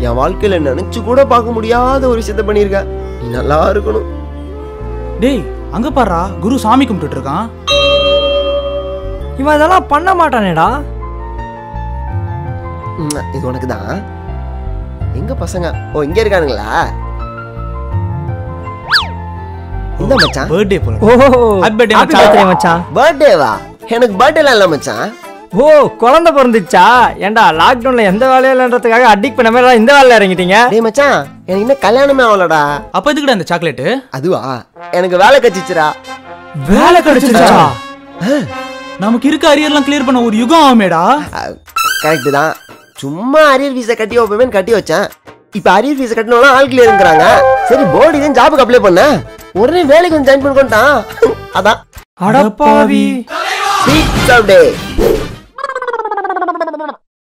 என் வாழ்க்கையில நினைச்சு கூட பார்க்க முடியாத ஒரு விஷயத்த பண்ணியிருக்க நீ நல்லா இருக்கணும் டேய் அங்க பாருடா குரு சாமி கும்பிட்டுட்டு இருக்கான் இவன் இதெல்லாம் பண்ண மாட்டானேடா ம், இது உனக்கு தான் எங்க பசங்க ஓ இங்க இருக்கானுங்களா இந்த மச்சான் பர்த்டே போல ஓ Happy birthday happy மச்சான். birthday மச்சான் பர்த்டேவா எனக்கு பர்த்டேலாம் இல்ல மச்சான் ஓ குழந்தை பிறந்துச்சா ஏன்டா லாக்டவுன்ல எந்த வேலையும் இல்லைன்றதுக்காக அடிக்ட் பண்ண மாதிரி இந்த வேலையில இறங்கிட்டீங்க டேய் மச்சான் எனக்கு இன்னும் கல்யாணமே ஆகலடா அப்ப எதுக்குடா இந்த சாக்லேட்டு அதுவா எனக்கு வேலை கச்சிச்சுடா வேலை கிடைச்சிருச்சா நமக்கு இருக்க அரியர்லாம் கிளியர் பண்ண ஒரு யுகம் ஆகுமேடா கரெக்ட் தான் சும்மா அரியர் ஃபீஸை கட்டி வைப்பேன்னு கட்டி வச்சேன் இப்போ அரியர் ஃபீஸை கட்டினோம்னா ஆள் கிளியருங்கிறாங்க சரி போர்டு இதே ஜாபுக்கு அப்ளை பண்ணேன் உடனே வேலைக்கு வந்து ஜாயின் பண்ணிட்டான் அதான் அடப்பாவி ஸ்வீட் டே